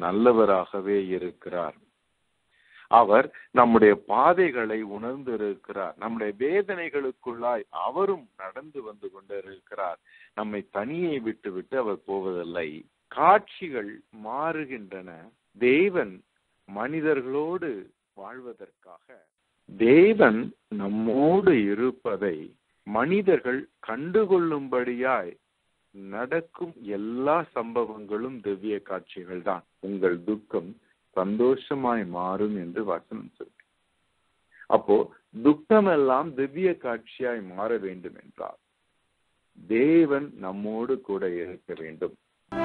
நல்லவராகவே இருக்கிறார் அவர் நம்முடைய பாதைகளை உணர்ந்திருக்கிறார் நம்முடைய வேதனைகளுக்குள்ளாய் அவரும் நடந்து வந்து கொண்டிருக்கிறார் நம்மை தனியே விட்டு விட்டு அவர் போவதில்லை காட்சிகள் மாறுகின்றன தேவன் மனிதர்களோடு வாழ்வதற்காக தேவன் நம்மோடு இருப்பதை மனிதர்கள் கண்டுகொள்ளும்படியாய் நடக்கும் எல்லா சம்பவங்களும் திவ்ய காட்சிகள் தான் உங்கள் துக்கம் சந்தோஷமாய் மாறும் என்று வசனம் சொல்லு அப்போ துக்கம் எல்லாம் திவ்ய காட்சியாய் மாற வேண்டும் என்றார் தேவன் நம்மோடு கூட இருக்க வேண்டும்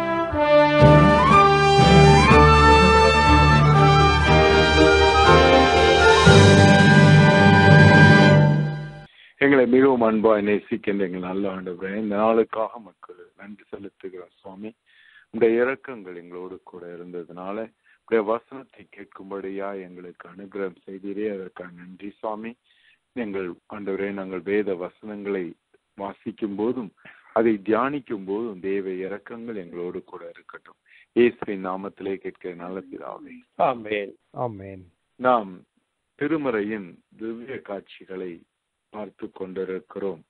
எங்களை மிகவும் அன்பாய் நேசிக்கின்ற எங்கள் நல்ல ஆண்டவரே இந்த நாளுக்காக மக்கள் நன்றி செலுத்துகிறோம் சுவாமி உடைய இரக்கங்கள் எங்களோடு கூட இருந்ததுனால உடைய வசனத்தை கேட்கும்படியா எங்களுக்கு அனுகிரகம் செய்தீரே அதற்காக நன்றி சுவாமி எங்கள் ஆண்டவரே நாங்கள் வேத வசனங்களை வாசிக்கும் போதும் அதை தியானிக்கும் போதும் தேவ இரக்கங்கள் எங்களோடு கூட இருக்கட்டும் இயேசுவின் நாமத்திலே கேட்கிற நல்ல பிதாவே ஆமென் ஆமென் நாம் திருமறையின் திவ்ய காட்சிகளை பார்த்து கொண்டிருக்கிறோம்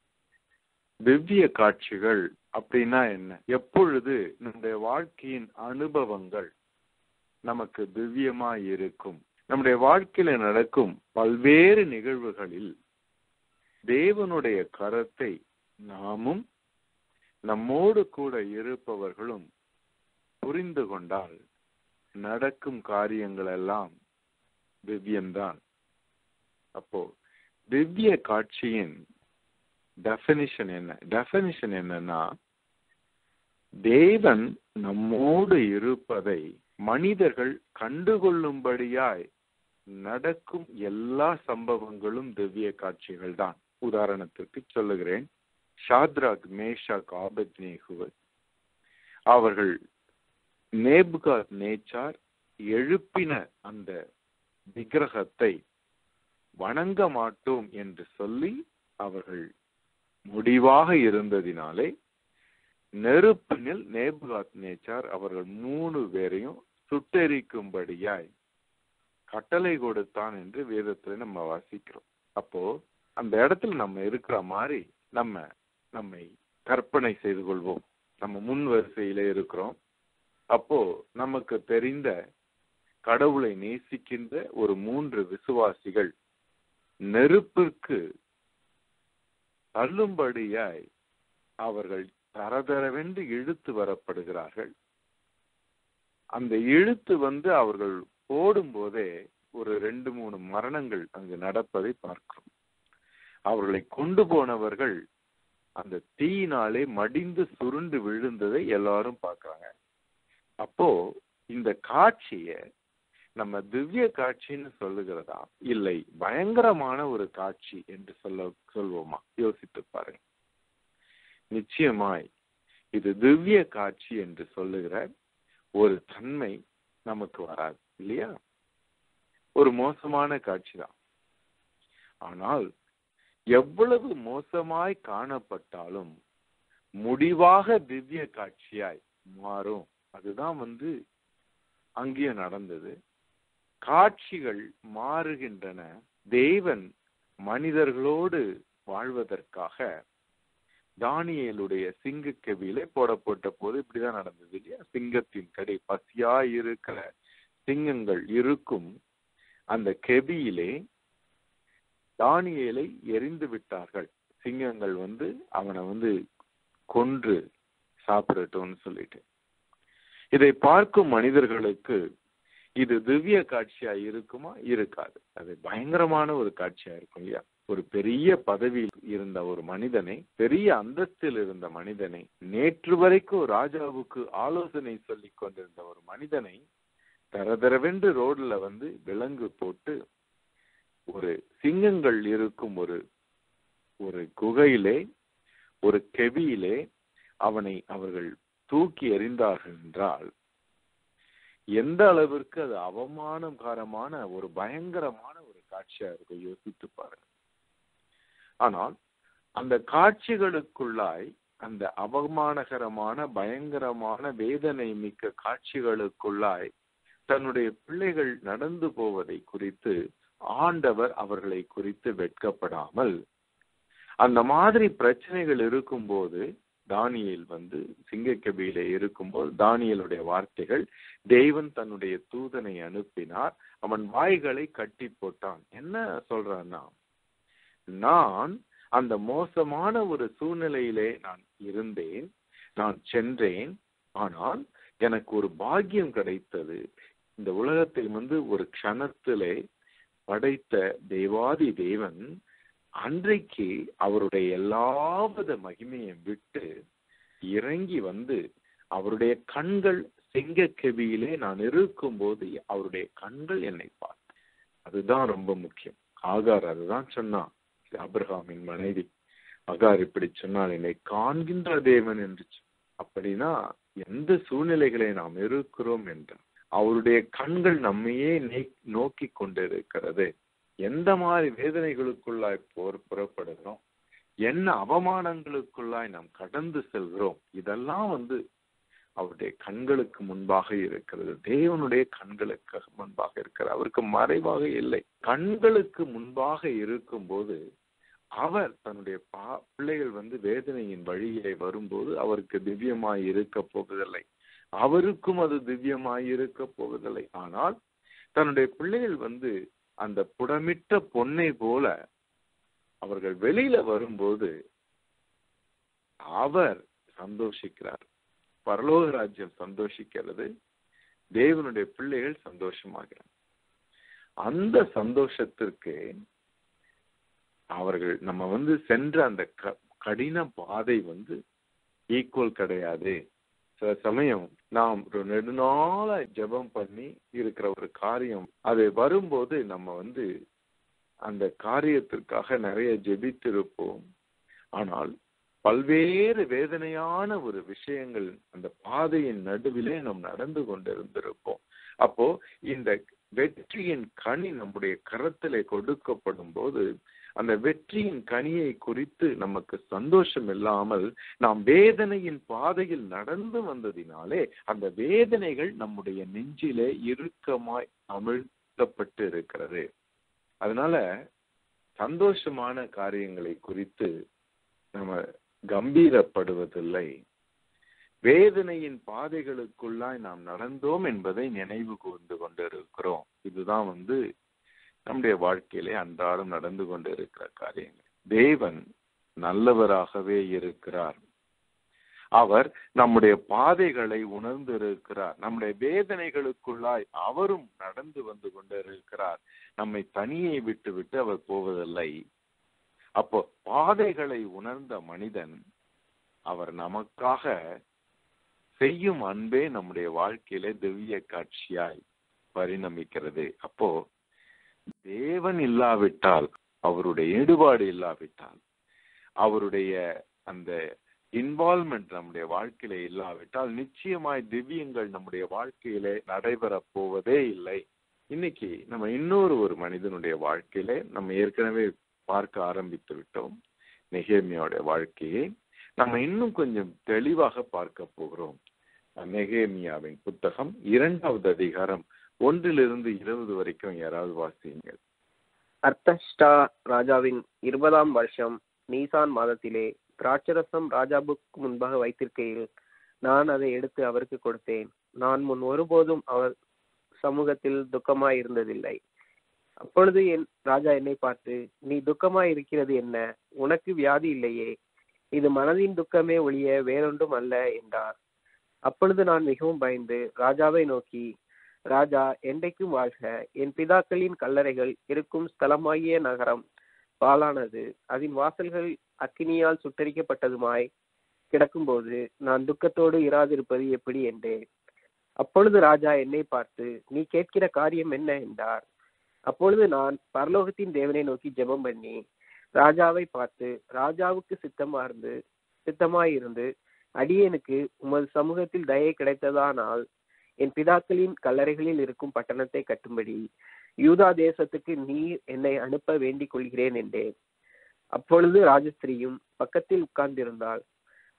திவ்ய காட்சிகள் அப்படின்னா என்ன எப்பொழுது நம்முடைய வாழ்க்கையின் அனுபவங்கள் நமக்கு திவ்யமாய் இருக்கும் நம்முடைய வாழ்க்கையில நடக்கும் பல்வேறு நிகழ்வுகளில் தேவனுடைய கரத்தை நாமும் நம்மோடு கூட இருப்பவர்களும் புரிந்து கொண்டால் நடக்கும் காரியங்கள் எல்லாம் திவ்யம்தான் அப்போ திவ்ய காட்சியின் டெஃபினிஷன் என்ன டெஃபினிஷன் என்னன்னா தேவன் நம்மோடு இருப்பதை மனிதர்கள் கண்டுகொள்ளும்படியாய் நடக்கும் எல்லா சம்பவங்களும் திவ்ய காட்சிகள் தான் உதாரணத்திற்கு சொல்லுகிறேன் ஷாத்ராக் மேஷாக் ஆபத்னேகுவர் அவர்கள் நேபுகாத் நேச்சார் எழுப்பின அந்த விக்கிரகத்தை வணங்க மாட்டோம் என்று சொல்லி அவர்கள் முடிவாக இருந்ததினாலே நெருப்பினில் நேபுகாத் நேச்சார் அவர்கள் மூணு பேரையும் சுட்டெரிக்கும்படியாய் கட்டளை கொடுத்தான் என்று வேதத்துல நம்ம வாசிக்கிறோம் அப்போ அந்த இடத்துல நம்ம இருக்கிற மாதிரி நம்ம நம்மை கற்பனை செய்து கொள்வோம் நம்ம முன் வரிசையில இருக்கிறோம் அப்போ நமக்கு தெரிந்த கடவுளை நேசிக்கின்ற ஒரு மூன்று விசுவாசிகள் நெருப்பிற்கு தள்ளும்படியாய் அவர்கள் தரதரவென்று இழுத்து வரப்படுகிறார்கள் அந்த இழுத்து வந்து அவர்கள் போடும்போதே ஒரு ரெண்டு மூணு மரணங்கள் அங்கு நடப்பதை பார்க்கிறோம் அவர்களை கொண்டு போனவர்கள் அந்த தீயினாலே மடிந்து சுருண்டு விழுந்ததை எல்லாரும் பார்க்கறாங்க அப்போ இந்த காட்சிய நம்ம திவ்ய காட்சின்னு சொல்லுகிறதா இல்லை பயங்கரமான ஒரு காட்சி என்று சொல்ல சொல்வோமா யோசித்து பாருங்க நிச்சயமாய் இது திவ்ய காட்சி என்று சொல்லுகிற ஒரு தன்மை நமக்கு வராது இல்லையா ஒரு மோசமான காட்சி தான் ஆனால் எவ்வளவு மோசமாய் காணப்பட்டாலும் முடிவாக திவ்ய காட்சியாய் மாறும் அதுதான் வந்து அங்கேயும் நடந்தது காட்சிகள் மாறுகின்றன தேவன் மனிதர்களோடு வாழ்வதற்காக தானியேலுடைய சிங்க கெவியிலே போடப்பட்ட போது இப்படிதான் நடந்தது இல்லையா சிங்கத்தின் கடை பசியாய் இருக்கிற சிங்கங்கள் இருக்கும் அந்த கெபியிலே தானியேலை எரிந்து விட்டார்கள் சிங்கங்கள் வந்து அவனை வந்து கொன்று சாப்பிடட்டும்னு சொல்லிட்டு இதை பார்க்கும் மனிதர்களுக்கு இது திவ்ய காட்சியா இருக்குமா இருக்காது அது பயங்கரமான ஒரு காட்சியா இருக்கும் இல்லையா ஒரு பெரிய பதவியில் இருந்த ஒரு மனிதனை பெரிய அந்தஸ்தில் இருந்த மனிதனை நேற்று வரைக்கும் ராஜாவுக்கு ஆலோசனை சொல்லி கொண்டிருந்த ஒரு மனிதனை தரதரவென்று ரோட்ல வந்து விலங்கு போட்டு ஒரு சிங்கங்கள் இருக்கும் ஒரு ஒரு குகையிலே ஒரு கெவியிலே அவனை அவர்கள் தூக்கி எறிந்தார்கள் என்றால் எந்த அளவிற்கு அது அவமானகாரமான ஒரு பயங்கரமான ஒரு காட்சியா இருக்கும் யோசித்து பாருங்க ஆனால் அந்த காட்சிகளுக்குள்ளாய் அந்த அவமானகரமான பயங்கரமான வேதனை மிக்க காட்சிகளுக்குள்ளாய் தன்னுடைய பிள்ளைகள் நடந்து போவதை குறித்து ஆண்டவர் அவர்களை குறித்து வெட்கப்படாமல் அந்த மாதிரி பிரச்சனைகள் இருக்கும்போது தானியல் வந்து சிங்கக்கபியில இருக்கும்போது தானியலுடைய வார்த்தைகள் தேவன் தன்னுடைய தூதனை அனுப்பினார் அவன் வாய்களை கட்டி போட்டான் என்ன சொல்றான்னா நான் அந்த மோசமான ஒரு சூழ்நிலையிலே நான் இருந்தேன் நான் சென்றேன் ஆனால் எனக்கு ஒரு பாக்கியம் கிடைத்தது இந்த உலகத்தை வந்து ஒரு க்ஷணத்திலே படைத்த தேவாதி தேவன் அன்றைக்கு அவருடைய எல்லாவித மகிமையை விட்டு இறங்கி வந்து அவருடைய கண்கள் செங்கக்கெவியிலே நான் இருக்கும்போது அவருடைய கண்கள் என்னை பார்த்து அதுதான் ரொம்ப முக்கியம் ஆகார் அதுதான் சொன்னான் அப்ரஹாமின் மனைவி அகார் இப்படி சொன்னால் என்னை காண்கின்ற தேவன் என்று அப்படின்னா எந்த சூழ்நிலைகளை நாம் இருக்கிறோம் என்றால் அவருடைய கண்கள் நம்மையே நோக்கி கொண்டிருக்கிறது எந்த மாதிரி வேதனைகளுக்குள்ளாய் போர் புறப்படுகிறோம் என்ன அவமானங்களுக்குள்ளாய் நாம் கடந்து செல்கிறோம் இதெல்லாம் வந்து அவருடைய கண்களுக்கு முன்பாக இருக்கிறது தேவனுடைய கண்களுக்கு முன்பாக இருக்கிறது அவருக்கு மறைவாக இல்லை கண்களுக்கு முன்பாக இருக்கும்போது அவர் தன்னுடைய பா பிள்ளைகள் வந்து வேதனையின் வழியிலே வரும்போது அவருக்கு திவ்யமாய் இருக்க போவதில்லை அவருக்கும் அது திவ்யமாய் இருக்க போவதில்லை ஆனால் தன்னுடைய பிள்ளைகள் வந்து அந்த புடமிட்ட பொன்னை போல அவர்கள் வெளியில வரும்போது அவர் சந்தோஷிக்கிறார் பரலோக ராஜ்யம் சந்தோஷிக்கிறது தேவனுடைய பிள்ளைகள் சந்தோஷமாகிறார் அந்த சந்தோஷத்திற்கு அவர்கள் நம்ம வந்து சென்ற அந்த கடின பாதை வந்து ஈக்குவல் கிடையாது சில சமயம் நாம் ஒரு நெடுநாள ஜெபம் பண்ணி இருக்கிற ஒரு காரியம் அது வரும்போது நம்ம வந்து அந்த காரியத்திற்காக நிறைய ஜெபித்திருப்போம் ஆனால் பல்வேறு வேதனையான ஒரு விஷயங்கள் அந்த பாதையின் நடுவிலே நாம் நடந்து கொண்டிருந்திருப்போம் அப்போ இந்த வெற்றியின் கனி நம்முடைய கரத்திலே கொடுக்கப்படும் போது அந்த வெற்றியின் கனியை குறித்து நமக்கு சந்தோஷம் இல்லாமல் நாம் வேதனையின் பாதையில் நடந்து வந்ததினாலே அந்த வேதனைகள் நம்முடைய நெஞ்சிலே இறுக்கமாய் அமிழ்த்தப்பட்டு இருக்கிறது அதனால சந்தோஷமான காரியங்களை குறித்து நம்ம கம்பீரப்படுவதில்லை வேதனையின் பாதைகளுக்குள்ளாய் நாம் நடந்தோம் என்பதை நினைவு கூர்ந்து கொண்டிருக்கிறோம் இதுதான் வந்து நம்முடைய வாழ்க்கையிலே அன்றாடம் நடந்து கொண்டு இருக்கிற காரியங்கள் தேவன் நல்லவராகவே இருக்கிறார் அவர் நம்முடைய பாதைகளை உணர்ந்து இருக்கிறார் நம்முடைய வேதனைகளுக்குள்ளாய் அவரும் நடந்து வந்து கொண்டிருக்கிறார் நம்மை தனியை விட்டு விட்டு அவர் போவதில்லை அப்போ பாதைகளை உணர்ந்த மனிதன் அவர் நமக்காக செய்யும் அன்பே நம்முடைய வாழ்க்கையில திவ்ய காட்சியாய் பரிணமிக்கிறது அப்போ தேவன் இல்லாவிட்டால் அவருடைய ஈடுபாடு இல்லாவிட்டால் அவருடைய அந்த இன்வால்மெண்ட் நம்முடைய வாழ்க்கையில இல்லாவிட்டால் நிச்சயமாய் திவ்யங்கள் நம்முடைய வாழ்க்கையிலே நடைபெற போவதே இல்லை இன்னைக்கு நம்ம இன்னொரு ஒரு மனிதனுடைய வாழ்க்கையில நம்ம ஏற்கனவே பார்க்க ஆரம்பித்து விட்டோம் நெகேமியோட வாழ்க்கையை நம்ம இன்னும் கொஞ்சம் தெளிவாக பார்க்க போகிறோம் நெகேமியாவின் புத்தகம் இரண்டாவது அதிகாரம் ஒன்றிலிருந்து இருபது வரைக்கும் யாராவது வாசியுங்கள் அர்த்தஷ்டா ராஜாவின் இருபதாம் வருஷம் நீசான் மாதத்திலே திராட்சரசம் ராஜாவுக்கு முன்பாக வைத்திருக்கையில் நான் அதை எடுத்து அவருக்கு கொடுத்தேன் நான் முன் ஒருபோதும் அவர் சமூகத்தில் துக்கமாய் இருந்ததில்லை அப்பொழுது என் ராஜா என்னை பார்த்து நீ துக்கமாய் இருக்கிறது என்ன உனக்கு வியாதி இல்லையே இது மனதின் துக்கமே ஒழிய வேறொன்றும் அல்ல என்றார் அப்பொழுது நான் மிகவும் பயந்து ராஜாவை நோக்கி ராஜா என்றைக்கும் வாழ்க என் பிதாக்களின் கல்லறைகள் இருக்கும் ஸ்தலமாகிய நகரம் பாலானது அதன் வாசல்கள் அக்கினியால் சுட்டரிக்கப்பட்டதுமாய் கிடக்கும்போது நான் துக்கத்தோடு இராதிருப்பது எப்படி என்றேன் அப்பொழுது ராஜா என்னை பார்த்து நீ கேட்கிற காரியம் என்ன என்றார் அப்பொழுது நான் பரலோகத்தின் தேவனை நோக்கி ஜெபம் பண்ணி ராஜாவை பார்த்து ராஜாவுக்கு சித்தமார்ந்து சித்தமாயிருந்து அடியேனுக்கு உமது சமூகத்தில் தயை கிடைத்ததானால் என் பிதாக்களின் கல்லறைகளில் இருக்கும் பட்டணத்தை கட்டும்படி யூதா தேசத்துக்கு நீர் என்னை அனுப்ப வேண்டிக் கொள்கிறேன் என்றேன் அப்பொழுது ராஜஸ்திரியும் பக்கத்தில் உட்கார்ந்திருந்தாள்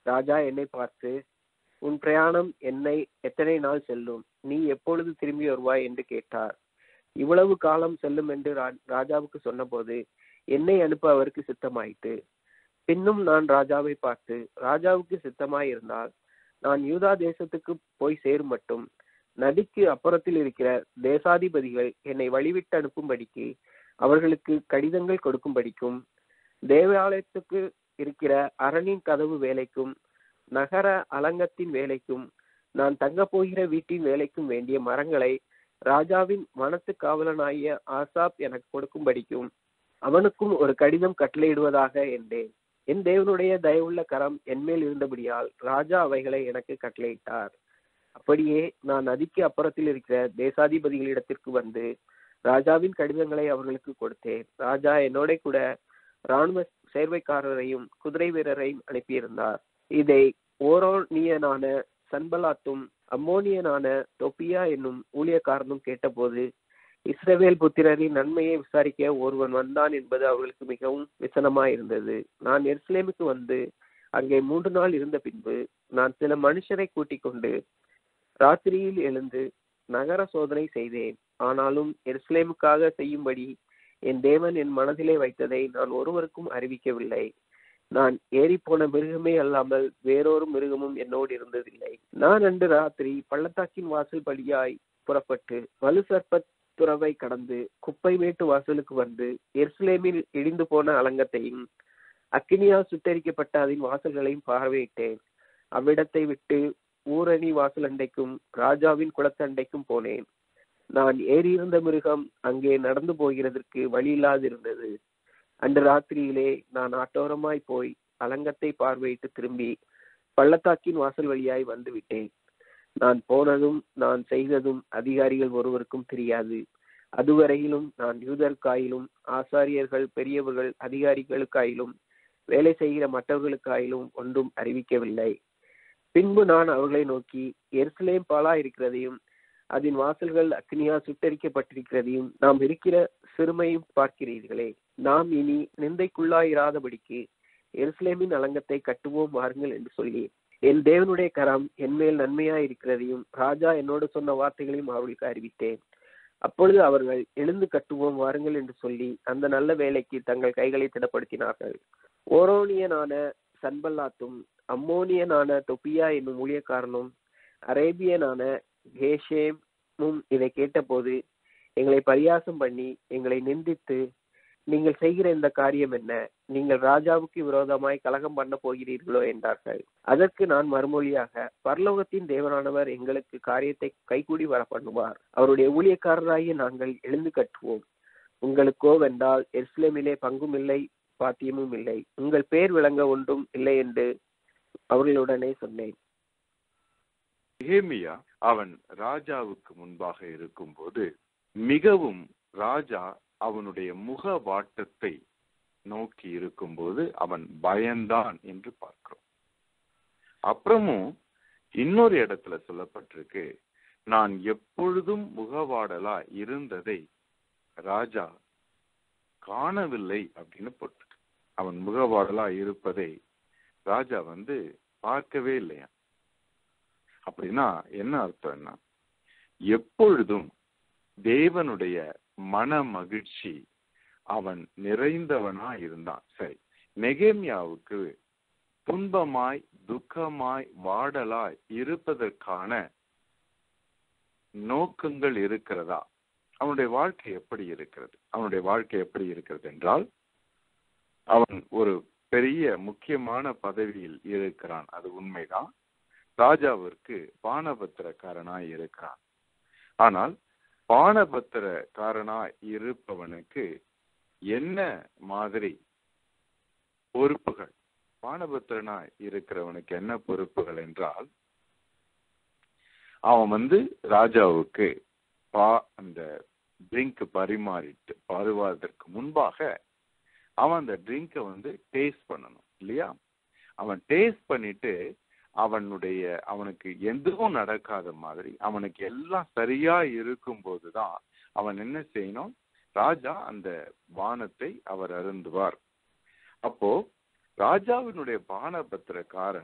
ராஜா என்னை பார்த்து உன் பிரயாணம் என்னை எத்தனை நாள் செல்லும் நீ எப்பொழுது திரும்பி வருவாய் என்று கேட்டார் இவ்வளவு காலம் செல்லும் என்று ரா- ராஜாவுக்கு சொன்னபோது என்னை அனுப்ப அவருக்கு சித்தமாயிற்று பின்னும் நான் ராஜாவை பார்த்து ராஜாவுக்கு சித்தமாயிருந்தால் நான் யூதா தேசத்துக்கு போய் சேரும் மட்டும் நதிக்கு அப்புறத்தில் இருக்கிற தேசாதிபதிகள் என்னை வழிவிட்டு அனுப்பும்படிக்கு அவர்களுக்கு கடிதங்கள் கொடுக்கும்படிக்கும் தேவாலயத்துக்கு இருக்கிற அரணின் கதவு வேலைக்கும் நகர அலங்கத்தின் வேலைக்கும் நான் தங்கப் போகிற வீட்டின் வேலைக்கும் வேண்டிய மரங்களை ராஜாவின் வனத்து காவலனாகிய ஆசாப் எனக்கு கொடுக்கும்படிக்கும் அவனுக்கும் ஒரு கடிதம் கட்டளையிடுவதாக என்றேன் என் தேவனுடைய தயவுள்ள கரம் என்மேல் இருந்தபடியால் ராஜா அவைகளை எனக்கு கட்டளையிட்டார் அப்படியே நான் நதிக்கு அப்புறத்தில் இருக்கிற தேசாதிபதிகளிடத்திற்கு வந்து ராஜாவின் கடிதங்களை அவர்களுக்கு கொடுத்தேன் ராஜா என்னோட கூட ராணுவ சேர்வைக்காரரையும் குதிரை வீரரையும் அனுப்பியிருந்தார் இதை ஓரோனியனான சன்பலாத்தும் அம்மோனியனான தொப்பியா என்னும் ஊழியக்காரனும் கேட்டபோது இஸ்ரவேல் புத்திரரின் நன்மையை விசாரிக்க ஒருவன் வந்தான் என்பது அவர்களுக்கு மிகவும் விசனமாயிருந்தது நான் எருசலேமுக்கு வந்து அங்கே மூன்று நாள் இருந்த பின்பு நான் சில மனுஷரை கூட்டிக் கொண்டு ராத்திரியில் எழுந்து நகர சோதனை செய்தேன் ஆனாலும் எருசலேமுக்காக செய்யும்படி என் தேவன் என் மனதிலே வைத்ததை நான் ஒருவருக்கும் அறிவிக்கவில்லை நான் ஏறிப்போன மிருகமே அல்லாமல் வேறொரு மிருகமும் என்னோடு இருந்ததில்லை நான் அன்று ராத்திரி பள்ளத்தாக்கின் வாசல் படியாய் புறப்பட்டு வலு சர்ப்ப துறவை கடந்து குப்பை மேட்டு வாசலுக்கு வந்து எருசலேமில் இடிந்து போன அலங்கத்தையும் அக்கினியால் சுட்டரிக்கப்பட்ட அதன் வாசல்களையும் பார்வையிட்டேன் அவ்விடத்தை விட்டு ஊரணி வாசலண்டைக்கும் ராஜாவின் குளத்தண்டைக்கும் போனேன் நான் ஏறியிருந்த மிருகம் அங்கே நடந்து போகிறதற்கு வழி இல்லாதிருந்தது அன்று ராத்திரியிலே நான் ஆட்டோரமாய் போய் அலங்கத்தை பார்வையிட்டு திரும்பி பள்ளத்தாக்கின் வாசல் வழியாய் வந்து விட்டேன் நான் போனதும் நான் செய்ததும் அதிகாரிகள் ஒருவருக்கும் தெரியாது அதுவரையிலும் நான் யூதருக்காயிலும் ஆசாரியர்கள் பெரியவர்கள் அதிகாரிகளுக்காயிலும் வேலை செய்கிற மற்றவர்களுக்காயிலும் ஒன்றும் அறிவிக்கவில்லை பின்பு நான் அவர்களை நோக்கி எருசலேம் பாலா இருக்கிறதையும் அதன் வாசல்கள் அக்னியா சுட்டரிக்கப்பட்டிருக்கிறதையும் நாம் இருக்கிற சிறுமையும் பார்க்கிறீர்களே நாம் இனி நிந்தைக்குள்ளாயிராதபடிக்கு எருசலேமின் அலங்கத்தை கட்டுவோம் வாருங்கள் என்று சொல்லி என் தேவனுடைய கரம் என்மேல் நன்மையாய் இருக்கிறதையும் ராஜா என்னோடு சொன்ன வார்த்தைகளையும் அவர்களுக்கு அறிவித்தேன் அப்பொழுது அவர்கள் எழுந்து கட்டுவோம் வாருங்கள் என்று சொல்லி அந்த நல்ல வேலைக்கு தங்கள் கைகளை திடப்படுத்தினார்கள் ஓரோனியனான சன்பல்லாத்தும் அம்மோனியனான தொப்பியா என்னும் ஊழியக்காரனும் அரேபியனான கேஷேமும் இதை கேட்டபோது எங்களை பரியாசம் பண்ணி எங்களை நிந்தித்து நீங்கள் செய்கிற இந்த காரியம் என்ன நீங்கள் ராஜாவுக்கு விரோதமாய் கலகம் பண்ண போகிறீர்களோ என்றார்கள் அதற்கு நான் மறுமொழியாக பரலோகத்தின் தேவனானவர் எங்களுக்கு காரியத்தை கைகூடி வர பண்ணுவார் அவருடைய ஊழியக்காரராகிய நாங்கள் எழுந்து கட்டுவோம் உங்களுக்கோ வென்றால் எருசலேமிலே பங்கும் இல்லை பாத்தியமும் இல்லை உங்கள் பேர் விளங்க ஒன்றும் இல்லை என்று அவர்களுடனே சொன்னேன் நெகேமியா அவன் ராஜாவுக்கு முன்பாக இருக்கும்போது மிகவும் ராஜா அவனுடைய முக வாட்டத்தை நோக்கி இருக்கும்போது அவன் பயந்தான் என்று பார்க்கிறோம் அப்புறமும் இன்னொரு இடத்துல சொல்லப்பட்டிருக்கு நான் எப்பொழுதும் முகவாடலா இருந்ததை ராஜா காணவில்லை அப்படின்னு போட்டு அவன் முகவாடலா இருப்பதை ராஜா வந்து பார்க்கவே இல்லையா அப்படின்னா என்ன அர்த்தம்னா எப்பொழுதும் தேவனுடைய மன மகிழ்ச்சி அவன் நிறைந்தவனா இருந்தான் சரி நெகேமியாவுக்கு துன்பமாய் துக்கமாய் வாடலாய் இருப்பதற்கான நோக்கங்கள் இருக்கிறதா அவனுடைய வாழ்க்கை எப்படி இருக்கிறது அவனுடைய வாழ்க்கை எப்படி இருக்கிறது என்றால் அவன் ஒரு பெரிய முக்கியமான பதவியில் இருக்கிறான் அது உண்மைதான் ராஜாவிற்கு பானபத்திரக்காரனாய் இருக்கிறான் ஆனால் பானபத்திரக்காரனாய் இருப்பவனுக்கு என்ன மாதிரி பொறுப்புகள் பானபத்திரனாய் இருக்கிறவனுக்கு என்ன பொறுப்புகள் என்றால் அவன் வந்து ராஜாவுக்கு பா அந்த ட்ரிங்க் பரிமாறிட்டு பருவாதற்கு முன்பாக அவன் அந்த ட்ரிங்கை வந்து டேஸ்ட் பண்ணணும் இல்லையா அவன் டேஸ்ட் பண்ணிட்டு அவனுடைய அவனுக்கு எதுவும் நடக்காத மாதிரி அவனுக்கு எல்லாம் சரியா இருக்கும் போதுதான் அவன் என்ன செய்யணும் ராஜா அந்த பானத்தை அவர் அருந்துவார் அப்போ ராஜாவினுடைய பானபத்திரக்காரன்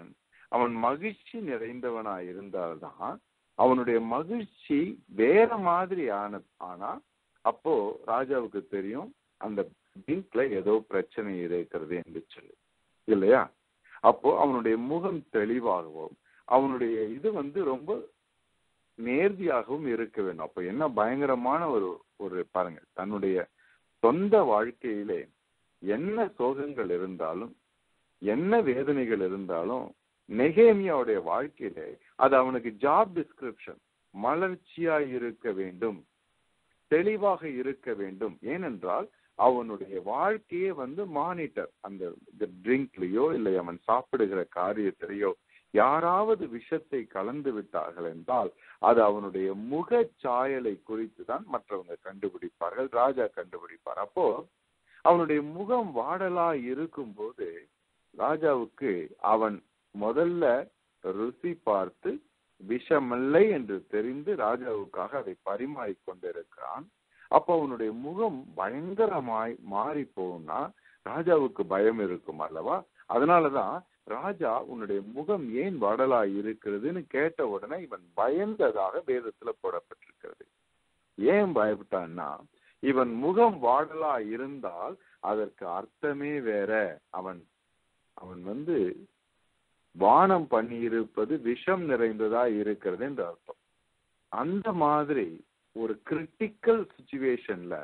அவன் மகிழ்ச்சி நிறைந்தவனா இருந்தால்தான் அவனுடைய மகிழ்ச்சி வேற மாதிரி ஆன ஆனா அப்போ ராஜாவுக்கு தெரியும் அந்த ட்ரிங்க்ல ஏதோ பிரச்சனை இருக்கிறது என்று சொல்லி இல்லையா அப்போ அவனுடைய முகம் தெளிவாகவும் அவனுடைய இது வந்து ரொம்ப நேர்த்தியாகவும் இருக்க வேண்டும் அப்போ என்ன பயங்கரமான ஒரு ஒரு பாருங்க தன்னுடைய சொந்த வாழ்க்கையிலே என்ன சோகங்கள் இருந்தாலும் என்ன வேதனைகள் இருந்தாலும் நெகேமியாவுடைய வாழ்க்கையிலே அது அவனுக்கு ஜாப் டிஸ்கிரிப்ஷன் மலர்ச்சியா இருக்க வேண்டும் தெளிவாக இருக்க வேண்டும் ஏனென்றால் அவனுடைய வாழ்க்கையே வந்து மானிட்டர் அந்த ட்ரிங்க்லயோ இல்லை அவன் சாப்பிடுகிற காரியத்திலேயோ யாராவது விஷத்தை கலந்து விட்டார்கள் என்றால் அது அவனுடைய முக சாயலை குறித்து தான் மற்றவங்க கண்டுபிடிப்பார்கள் ராஜா கண்டுபிடிப்பார் அப்போ அவனுடைய முகம் வாடலா இருக்கும்போது ராஜாவுக்கு அவன் முதல்ல ருசி பார்த்து விஷமில்லை என்று தெரிந்து ராஜாவுக்காக அதை பரிமாறிக் கொண்டிருக்கிறான் அப்போ அவனுடைய முகம் பயங்கரமாய் மாறி போகும்னா ராஜாவுக்கு பயம் இருக்கும் அல்லவா அதனாலதான் ராஜா உன்னுடைய முகம் ஏன் வடலா இருக்கிறதுன்னு கேட்ட உடனே இவன் பயந்ததாக வேதத்துல போடப்பட்டிருக்கிறது ஏன் பயப்பட்டான்னா இவன் முகம் வாடலா இருந்தால் அதற்கு அர்த்தமே வேற அவன் அவன் வந்து வானம் பண்ணியிருப்பது விஷம் நிறைந்ததா இருக்கிறது என்று அர்த்தம் அந்த மாதிரி ஒரு கிரிட்டிக்கல் சுச்சுவேஷன்ல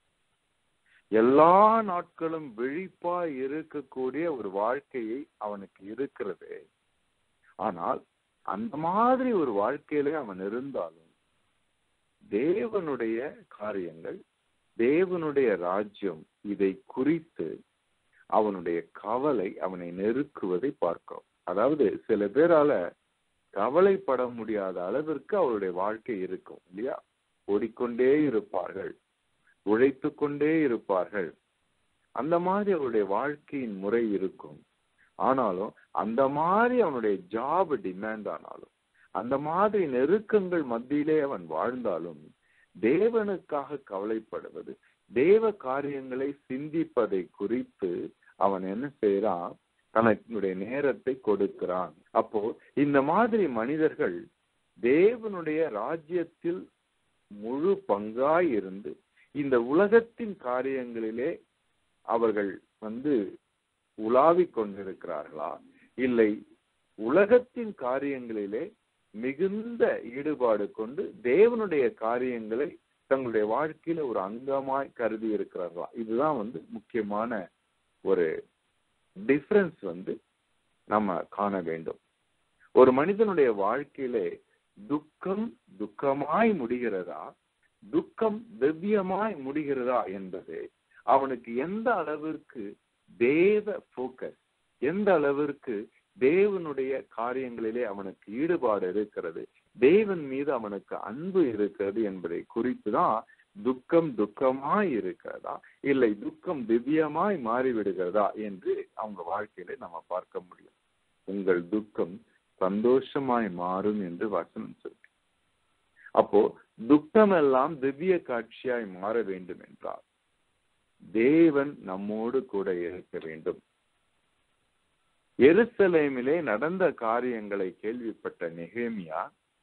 எல்லா நாட்களும் விழிப்பா இருக்கக்கூடிய ஒரு வாழ்க்கையை அவனுக்கு இருக்கிறது ஆனால் அந்த மாதிரி ஒரு வாழ்க்கையில அவன் இருந்தாலும் தேவனுடைய காரியங்கள் தேவனுடைய ராஜ்யம் இதை குறித்து அவனுடைய கவலை அவனை நெருக்குவதை பார்க்கிறோம் அதாவது சில பேரால கவலைப்பட முடியாத அளவிற்கு அவருடைய வாழ்க்கை இருக்கும் இல்லையா ஓடிக்கொண்டே இருப்பார்கள் உழைத்து கொண்டே இருப்பார்கள் அந்த மாதிரி அவருடைய வாழ்க்கையின் முறை இருக்கும் ஆனாலும் அந்த மாதிரி அவனுடைய ஜாப் டிமாண்ட் ஆனாலும் அந்த மாதிரி நெருக்கங்கள் மத்தியிலே அவன் வாழ்ந்தாலும் தேவனுக்காக கவலைப்படுவது தேவ காரியங்களை சிந்திப்பதை குறித்து அவன் என்ன செய்யறான் தன்னுடைய நேரத்தை கொடுக்கிறான் அப்போ இந்த மாதிரி மனிதர்கள் தேவனுடைய ராஜ்யத்தில் முழு பங்காய் இருந்து இந்த உலகத்தின் காரியங்களிலே அவர்கள் வந்து உலாவிக் கொண்டிருக்கிறார்களா இல்லை உலகத்தின் காரியங்களிலே மிகுந்த ஈடுபாடு கொண்டு தேவனுடைய காரியங்களை தங்களுடைய வாழ்க்கையில ஒரு அங்கமாய் கருதி இருக்கிறார்களா இதுதான் வந்து முக்கியமான ஒரு டிஃபரன்ஸ் வந்து நம்ம காண வேண்டும் ஒரு மனிதனுடைய வாழ்க்கையிலே துக்கம் துக்கமாய் முடிகிறதா துக்கம் திவ்யமாய் முடிகிறதா என்பது அவனுக்கு எந்த அளவிற்கு தேவ போக்கஸ் எந்த அளவிற்கு தேவனுடைய காரியங்களிலே அவனுக்கு ஈடுபாடு இருக்கிறது தேவன் மீது அவனுக்கு அன்பு இருக்கிறது என்பதை குறித்து தான் துக்கம் துக்கமாய் இருக்கிறதா இல்லை துக்கம் திவ்யமாய் மாறிவிடுகிறதா என்று அவங்க வாழ்க்கையில நம்ம பார்க்க முடியும் உங்கள் துக்கம் சந்தோஷமாய் மாறும் என்று வசனம் சொல்லு அப்போ துக்கம் எல்லாம் திவ்ய காட்சியாய் மாற வேண்டும் என்றால் தேவன் நம்மோடு கூட இருக்க வேண்டும் எருசலேமிலே நடந்த காரியங்களை கேள்விப்பட்ட நெகேமியா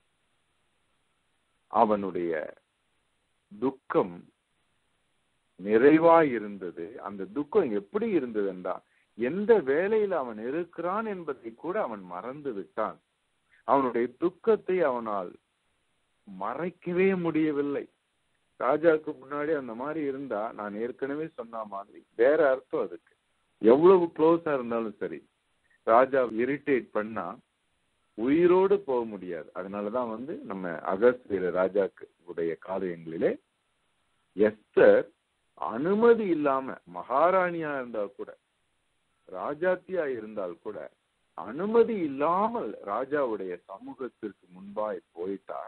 அவனுடைய துக்கம் நிறைவாய் இருந்தது அந்த துக்கம் எப்படி இருந்தது என்றால் எந்த வேலையில் அவன் இருக்கிறான் என்பதை கூட அவன் மறந்து விட்டான் அவனுடைய துக்கத்தை அவனால் மறைக்கவே முடியவில்லை ராஜாவுக்கு முன்னாடி அந்த மாதிரி இருந்தா நான் ஏற்கனவே சொன்ன மாதிரி வேற அர்த்தம் அதுக்கு எவ்வளவு க்ளோஸா இருந்தாலும் சரி ராஜா இரிட்டேட் பண்ணா உயிரோடு போக முடியாது அதனாலதான் வந்து நம்ம அகஸ்தியர் ராஜாக்கு உடைய காரியங்களிலே எஸ்தர் அனுமதி இல்லாம மகாராணியா இருந்தா கூட ராஜாத்தியா இருந்தால் கூட அனுமதி இல்லாமல் ராஜாவுடைய சமூகத்திற்கு முன்பாய் போயிட்டா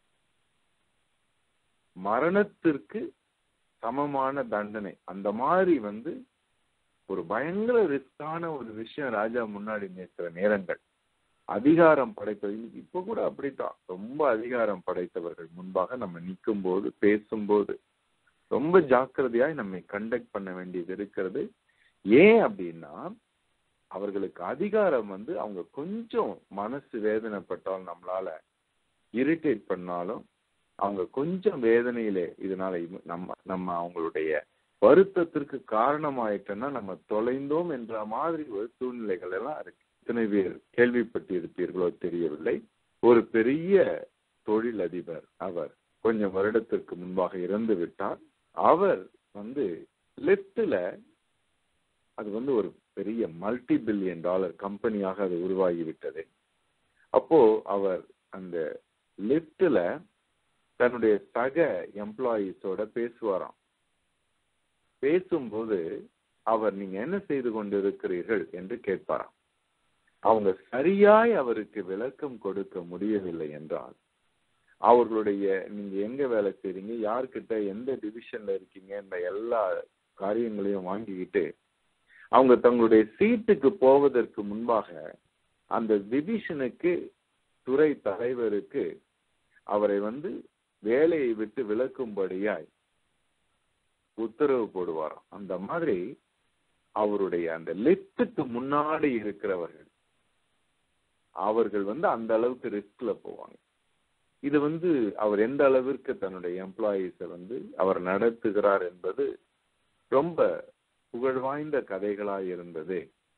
மரணத்திற்கு சமமான தண்டனை அந்த மாதிரி வந்து ஒரு பயங்கர ரிஸ்கான ஒரு விஷயம் ராஜா முன்னாடி நிற்கிற நேரங்கள் அதிகாரம் படைத்தவர்கள் இப்ப கூட அப்படித்தான் ரொம்ப அதிகாரம் படைத்தவர்கள் முன்பாக நம்ம நிற்கும் போது பேசும்போது ரொம்ப ஜாக்கிரதையாய் நம்மை கண்டக்ட் பண்ண வேண்டியது இருக்கிறது ஏன் அப்படின்னா அவர்களுக்கு அதிகாரம் வந்து அவங்க கொஞ்சம் மனசு வேதனைப்பட்டாலும் நம்மளால இரிட்டேட் பண்ணாலும் அவங்க கொஞ்சம் வேதனையிலே இதனால இவ- நம்ம நம்ம அவங்களுடைய வருத்தத்திற்கு காரணமாயிட்டோம்னா நம்ம தொலைந்தோம் என்ற மாதிரி ஒரு சூழ்நிலைகள் எல்லாம் இருக்கு இத்தனை பேர் கேள்விப்பட்டிருப்பீர்களோ தெரியவில்லை ஒரு பெரிய தொழிலதிபர் அவர் கொஞ்சம் வருடத்திற்கு முன்பாக இறந்து விட்டார் அவர் வந்து லிப்ட்ல அது வந்து ஒரு பெரிய மல்டி பில்லியன் டாலர் கம்பெனியாக அது உருவாகி விட்டது அப்போ அவர் அந்த லிப்ட்ல தன்னுடைய சக எம்ப்ளாயீஸோட பேசுவாராம் பேசும்போது அவர் நீங்க என்ன செய்து கொண்டிருக்கிறீர்கள் என்று கேட்பாராம் அவங்க சரியாய் அவருக்கு விளக்கம் கொடுக்க முடியவில்லை என்றால் அவர்களுடைய நீங்க எங்க வேலை செய்றீங்க யார்கிட்ட எந்த டிவிஷன்ல இருக்கீங்க இந்த எல்லா காரியங்களையும் வாங்கிக்கிட்டு அவங்க தங்களுடைய சீட்டுக்கு போவதற்கு முன்பாக அந்த டிவிஷனுக்கு துறை தலைவருக்கு அவரை வந்து வேலையை விட்டு விலக்கும்படியாய் உத்தரவு போடுவாராம் அந்த மாதிரி அவருடைய அந்த லிப்டுக்கு முன்னாடி இருக்கிறவர்கள் அவர்கள் வந்து அந்த அளவுக்கு ரிஸ்க்ல போவாங்க இது வந்து அவர் எந்த அளவிற்கு தன்னுடைய எம்ப்ளாயீஸை வந்து அவர் நடத்துகிறார் என்பது ரொம்ப புகழ்வாய்ந்த கதைகளாய் இருந்தது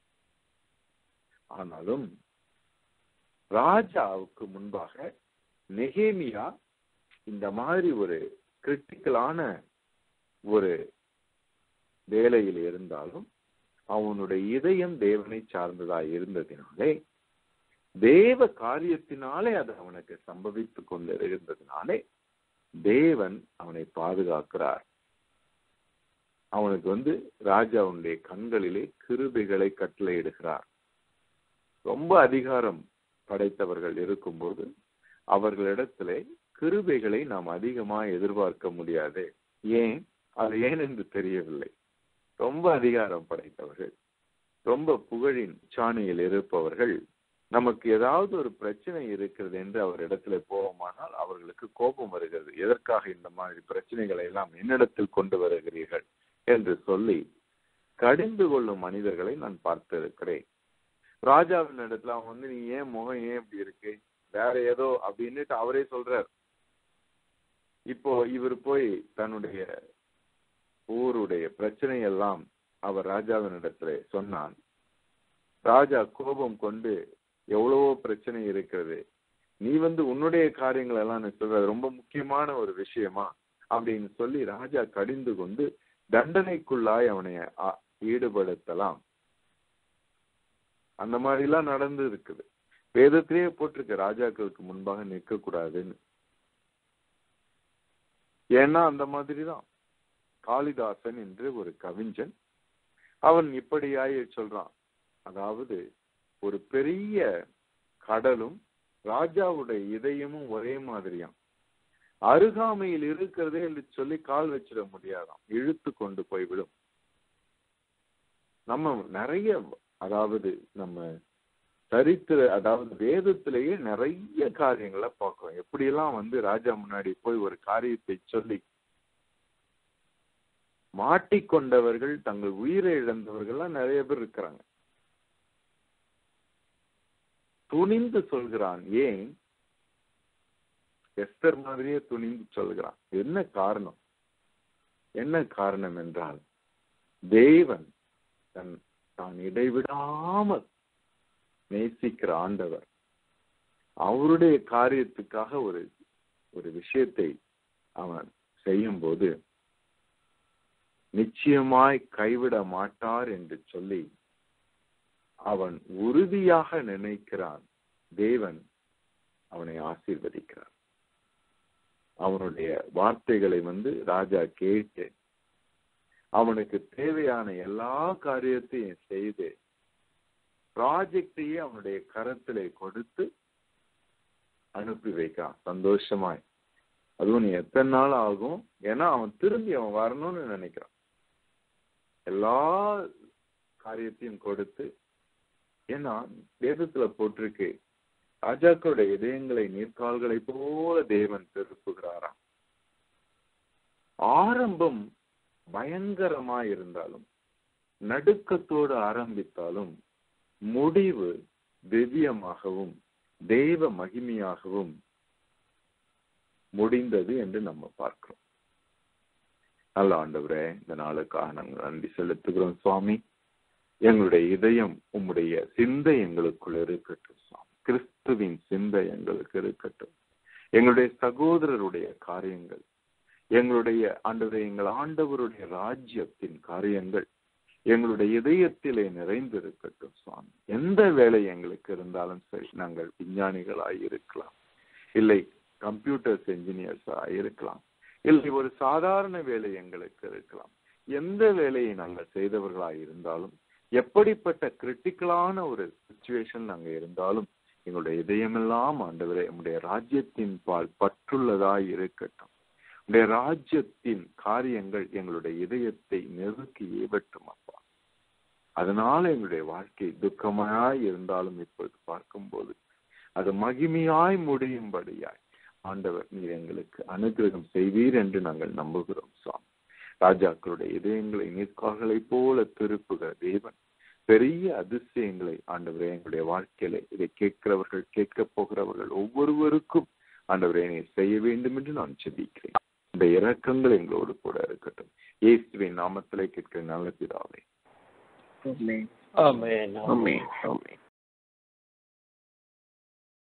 ஆனாலும் ராஜாவுக்கு முன்பாக நெகேமியா இந்த மாதிரி ஒரு கிரிட்டிக்கலான ஒரு வேலையில் இருந்தாலும் அவனுடைய இதயம் தேவனை சார்ந்ததாய் இருந்ததினாலே தேவ காரியத்தினாலே அது அவனுக்கு சம்பவித்துக் கொண்டு இருந்ததினாலே தேவன் அவனை பாதுகாக்கிறார் அவனுக்கு வந்து ராஜாவுடைய கண்களிலே கிருபைகளை கட்டளையிடுகிறார் ரொம்ப அதிகாரம் படைத்தவர்கள் இருக்கும்போது அவர்களிடத்திலே கிருபைகளை நாம் அதிகமாக எதிர்பார்க்க முடியாது ஏன் அது ஏன் என்று தெரியவில்லை ரொம்ப அதிகாரம் படைத்தவர்கள் ரொம்ப புகழின் சாணியில் இருப்பவர்கள் நமக்கு ஏதாவது ஒரு பிரச்சனை இருக்கிறது என்று அவரிடத்துல போவோமானால் அவர்களுக்கு கோபம் வருகிறது எதற்காக இந்த மாதிரி பிரச்சனைகளை எல்லாம் என்னிடத்தில் கொண்டு வருகிறீர்கள் என்று சொல்லி கடிந்து கொள்ளும் மனிதர்களை நான் பார்த்திருக்கிறேன் ராஜாவின் இடத்துல அவன் வந்து நீ ஏன் முகம் ஏன் இப்படி இருக்கு வேற ஏதோ அப்படின்னுட்டு அவரே சொல்றார் இப்போ இவர் போய் தன்னுடைய ஊருடைய பிரச்சனை எல்லாம் அவர் ராஜாவின் இடத்துல சொன்னான் ராஜா கோபம் கொண்டு எவ்வளவோ பிரச்சனை இருக்கிறது நீ வந்து உன்னுடைய காரியங்கள் எல்லாம் நீ சொல்ற அது ரொம்ப முக்கியமான ஒரு விஷயமா அப்படின்னு சொல்லி ராஜா கடிந்து கொண்டு தண்டனைக்குள்ளாய் அவனை அ- ஈடுபடுத்தலாம் அந்த மாதிரி எல்லாம் நடந்து இருக்குது வேதத்திலேயே போட்டிருக்கு ராஜாக்களுக்கு முன்பாக நிற்க கூடாதுன்னு ஏன்னா அந்த மாதிரிதான் காளிதாசன் என்று ஒரு கவிஞன் அவன் இப்படியாய் சொல்றான் அதாவது ஒரு பெரிய கடலும் ராஜாவுடைய இதயமும் ஒரே மாதிரியாம் அருகாமையில் இருக்கிறதே என்று சொல்லி கால் வச்சிட முடியாதாம் இழுத்து கொண்டு போய்விடும் நம்ம நிறைய அதாவது நம்ம சரித்திர அதாவது வேதத்திலேயே நிறைய காரியங்களை பார்க்கிறோம் எப்படியெல்லாம் வந்து ராஜா முன்னாடி போய் ஒரு காரியத்தை சொல்லி மாட்டிக்கொண்டவர்கள் தங்கள் உயிரை இழந்தவர்கள்லாம் நிறைய பேர் இருக்கிறாங்க துணிந்து சொல்கிறான் ஏன் எஸ்தர் மாதிரியே துணிந்து சொல்கிறான் என்ன காரணம் என்ன காரணம் என்றால் தேவன் தன் தான் இடைவிடாமல் நேசிக்கிற ஆண்டவர் அவருடைய காரியத்துக்காக ஒரு ஒரு விஷயத்தை அவன் செய்யும்போது நிச்சயமாய் கைவிட மாட்டார் என்று சொல்லி அவன் உறுதியாக நினைக்கிறான் தேவன் அவனை ஆசீர்வதிக்கிறார் அவனுடைய வார்த்தைகளை வந்து ராஜா கேட்டு அவனுக்கு தேவையான எல்லா காரியத்தையும் செய்து ப்ராஜெக்டையே அவனுடைய கரத்திலே கொடுத்து அனுப்பி வைக்கிறான் சந்தோஷமாய் அதுவும் நீ எத்தனை நாள் ஆகும் ஏன்னா அவன் திரும்பி அவன் வரணும்னு நினைக்கிறான் எல்லா காரியத்தையும் கொடுத்து ஏன்னா வேதத்துல போட்டிருக்கு ராஜாக்களுடைய இதயங்களை நீர்க்கால்களை போல தேவன் திருப்புகிறாராம் ஆரம்பம் பயங்கரமா இருந்தாலும் நடுக்கத்தோடு ஆரம்பித்தாலும் முடிவு திவ்யமாகவும் தெய்வ மகிமையாகவும் முடிந்தது என்று நம்ம பார்க்கிறோம் நல்ல ஆண்டவரே இந்த நாளுக்காக நாங்கள் நன்றி செலுத்துகிறோம் சுவாமி எங்களுடைய இதயம் உம்முடைய சிந்தை எங்களுக்குள் இருக்கட்டும் சுவாமி கிறிஸ்துவின் சிந்தை எங்களுக்கு இருக்கட்டும் எங்களுடைய சகோதரருடைய காரியங்கள் எங்களுடைய ஆண்டவரே எங்கள் ஆண்டவருடைய ராஜ்யத்தின் காரியங்கள் எங்களுடைய இதயத்திலே நிறைந்திருக்கட்டும் சுவாமி எந்த வேலை எங்களுக்கு இருந்தாலும் சரி நாங்கள் விஞ்ஞானிகளாய் இருக்கலாம் இல்லை கம்ப்யூட்டர்ஸ் என்ஜினியர்ஸா இருக்கலாம் இல்லை ஒரு சாதாரண வேலை எங்களுக்கு இருக்கலாம் எந்த வேலையை நாங்கள் செய்தவர்களாய் இருந்தாலும் எப்படிப்பட்ட கிரிட்டிக்கலான ஒரு சுச்சுவேஷன் நாங்க இருந்தாலும் எங்களுடைய இதயமெல்லாம் ஆண்டவரே நம்முடைய ராஜ்யத்தின் பால் பற்றுள்ளதாய் இருக்கட்டும் உடைய ராஜ்யத்தின் காரியங்கள் எங்களுடைய இதயத்தை நெருக்கி ஏவட்டும் அப்பா அதனால எங்களுடைய வாழ்க்கை துக்கமாய் இருந்தாலும் இப்பொழுது பார்க்கும்போது அது மகிமையாய் முடியும்படியாய் ஆண்டவர் நீர் எங்களுக்கு அனுகிரகம் செய்வீர் என்று நாங்கள் நம்புகிறோம் சுவாமி ராஜாக்களுடைய இதயங்களை நீர்க்கால்களை போல திருப்புகிற தேவன் பெரிய அதிசயங்களை ஆண்டவரே எங்களுடைய வாழ்க்கையில இதை கேட்கிறவர்கள் கேட்க போகிறவர்கள் ஒவ்வொருவருக்கும் ஆண்டவரே நீர் செய்ய வேண்டும் என்று நான் செபிக்கிறேன் இந்த இரக்கங்கள் எங்களோடு கூட இருக்கட்டும் இயேசுவின் நாமத்திலே கேட்கிற நல்ல பிதாவே ஆமென் ஆமென் ஆமென் ஆமென்